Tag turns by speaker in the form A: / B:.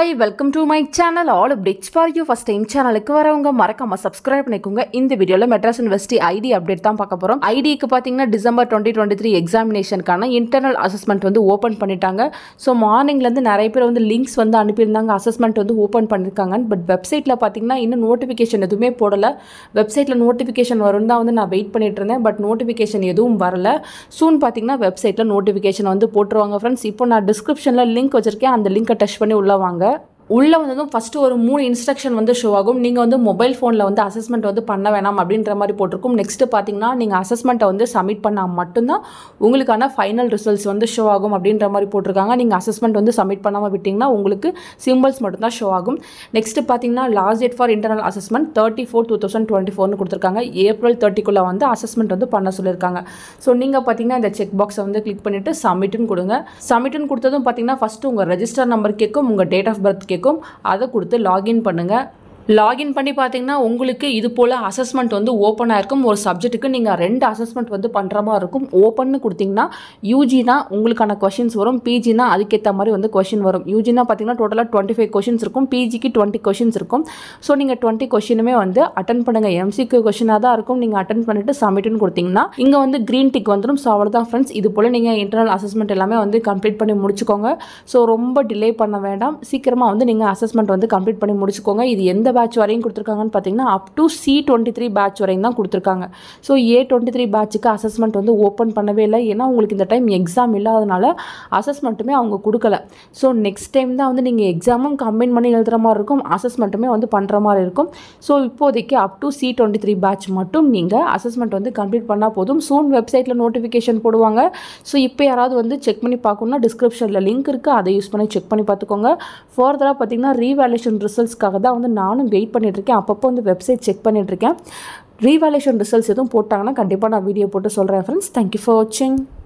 A: hi welcome to my channel all updates for you first time சேனலுக்கு வரவங்க மறக்காம subscribe பண்ணிக்கோங்க இந்த வீடியோவில் மெட்ராஸ் யூனிவர்சிட்டி ஐடி அப்டேட் தான் பார்க்க போகிறோம் ஐடிக்கு பார்த்தீங்கன்னா டிசம்பர் டுவெண்ட்டி டுவெண்ட்டி த்ரீ எக்ஸாமினேஷனுக்கான இன்டர்னல் அசஸ்மெண்ட் வந்து ஓப்பன் பண்ணிட்டாங்க ஸோ மார்னிங்லேருந்து நிறைய பேர் வந்து லிங்க்ஸ் வந்து அனுப்பியிருந்தாங்க அசஸ்மெண்ட் வந்து ஓப்பன் பண்ணியிருக்காங்க பட் வெப்சைட்டில் பார்த்தீங்கன்னா இன்னும் நோட்டிஃபிகேஷன் எதுவுமே போடலை வெப்சைட்டில் நோட்டிஃபிகேஷன் வரும் தான் வந்து நான் வெயிட் பண்ணிட்டு இருந்தேன் பட் நோட்டிஃபிகேஷன் எதுவும் வரல சூன் பார்த்தீங்கன்னா வெப்சைட்டில் நோட்டிஃபிகேஷன் வந்து போட்டுருவாங்க ஃப்ரெண்ட்ஸ் இப்போ நான் டிஸ்கிரிப்ஷனில் லிங்க் வச்சிருக்கேன் அந்த லிங்கை டச் பண்ணி உள்ள வாங்க உள்ளே வந்ததும் ஃபஸ்ட்டு ஒரு மூணு இன்ஸ்ட்ரக்ஷன் வந்து ஷோ ஆகும் நீங்கள் வந்து மொபைல் ஃபோனில் வந்து அசஸ்மெண்ட் வந்து பண்ண வேணாம் அப்படின்ற மாதிரி போட்டிருக்கும் நெக்ஸ்ட்டு பார்த்தீங்கன்னா நீங்கள் அசஸ்மெண்ட்டை வந்து சப்மிட் பண்ணால் மட்டும்தான் உங்களுக்கான ஃபைனல் ரிசல்ட்ஸ் வந்து ஷோ ஆகும் அப்படின்ற மாதிரி போட்டிருக்காங்க நீங்கள் அசஸ்மெண்ட் வந்து சப்மிட் பண்ணாமல் விட்டிங்கன்னா உங்களுக்கு சிம்பிள்ஸ் மட்டும்தான் ஷோ ஆகும் நெக்ஸ்ட்டு பார்த்தீங்கன்னா last date for internal assessment thirty four two thousand twenty ஃபோர்னு கொடுத்துருக்காங்க ஏப்ரல் தேர்ட்டிக்குள்ளே வந்து அசஸ்மெண்ட் வந்து பண்ண சொல்லியிருக்காங்க ஸோ நீங்கள் பார்த்தீங்கன்னா இந்த செக் பாக்ஸை வந்து கிளிக் பண்ணிவிட்டு சப்மிட்னு கொடுங்க சப்மிட்னு கொடுத்ததும் பார்த்தீங்கன்னா ஃபஸ்ட்டு உங்கள் ரெஜிஸ்டர் நம்பர் கேட்கும் உங்கள் டேட் ஆஃப் பர்த் கேட்கும் அதை கொடுத்து லாகின் பண்ணுங்கள் லாகின் பண்ணி பார்த்தீங்கன்னா உங்களுக்கு இது போல் அசஸ்மெண்ட் வந்து ஓப்பன் ஆயிருக்கும் ஒரு சப்ஜெக்ட்டுக்கு நீங்கள் ரெண்டு அசஸ்மெண்ட் வந்து பண்ணுற மாதிரி இருக்கும் ஓப்பன்னு கொடுத்தீங்கன்னா யூஜினா உங்களுக்கான கொஷின்ஸ் வரும் பிஜினா அதுக்கேற்ற மாதிரி வந்து கொஷின் வரும் யூஜினா பார்த்தீங்கன்னா டோட்டலாக டுவெண்ட்டி ஃபைவ் கொஷின்ஸ் இருக்கும் பிஜிக்கு டுவெண்ட்டி கொஷின்ஸ் இருக்கும் ஸோ நீங்கள் டுவெண்ட்டி கொஷினுமே வந்து அட்டன் பண்ணுங்கள் எம்சிக்கு கொஷினாக தான் இருக்கும் நீங்கள் அட்டன் பண்ணிட்டு சப்மிட்னு கொடுத்தீங்கன்னா இங்கே வந்து க்ரீன் டிக் வந்துடும் ஸோ அவ்வளோதான் ஃப்ரெண்ட்ஸ் இது போல் நீங்கள் இன்டர்னல் அசஸ்மெண்ட் எல்லாமே வந்து கம்ப்ளீட் பண்ணி முடிச்சுக்கோங்க ஸோ ரொம்ப டிலே பண்ண வேண்டாம் சீக்கிரமாக வந்து நீங்கள் அசஸ்மெண்ட் வந்து கம்ப்ளீட் பண்ணி முடிச்சுக்கோங்க இது எந்த பேட்ச் வரையும் கொடுத்துருக்காங்கன்னு பார்த்தீங்கன்னா up to C twenty three batch வரையும் தான் கொடுத்துருக்காங்க ஸோ ஏ டுவெண்ட்டி த்ரீ பேட்சுக்கு அசஸ்மெண்ட் வந்து ஓப்பன் பண்ணவே இல்லை ஏன்னா உங்களுக்கு இந்த டைம் எக்ஸாம் இல்லாதனால அசஸ்மெண்ட்டுமே அவங்க கொடுக்கல ஸோ நெக்ஸ்ட் டைம் தான் வந்து நீங்கள் எக்ஸாமும் கம்பைன் பண்ணி எழுதுகிற மாதிரி இருக்கும் அசஸ்மெண்ட்டுமே வந்து பண்ணுற மாதிரி இருக்கும் ஸோ இப்போதைக்கு up to C twenty three batch மட்டும் நீங்கள் அசஸ்மெண்ட் வந்து கம்ப்ளீட் பண்ணால் போதும் சூன் வெப்சைட்டில் நோட்டிஃபிகேஷன் போடுவாங்க ஸோ இப்போ யாராவது வந்து செக் பண்ணி பார்க்கணுன்னா டிஸ்கிரிப்ஷனில் லிங்க் இருக்குது அதை யூஸ் பண்ணி செக் பண்ணி பார்த்துக்கோங்க ஃபர்தராக பார்த்தீங்கன்னா ரீவேல்யூஷன் ரிசல்ட்ஸ்க்காக தான் வந்து நானும் வெயிட் பண்ணிகிட்ருக்கேன் அப்பப்போ வந்து வெப்சைட் செக் பண்ணிகிட்ருக்கேன் ரீவேல்யூஷன் ரிசல்ட்ஸ் எதுவும் போட்டாங்கன்னா கண்டிப்பாக நான் வீடியோ போட்டு சொல்கிறேன் ஃப்ரெண்ட்ஸ் தேங்க்யூ ஃபார் வாட்சிங்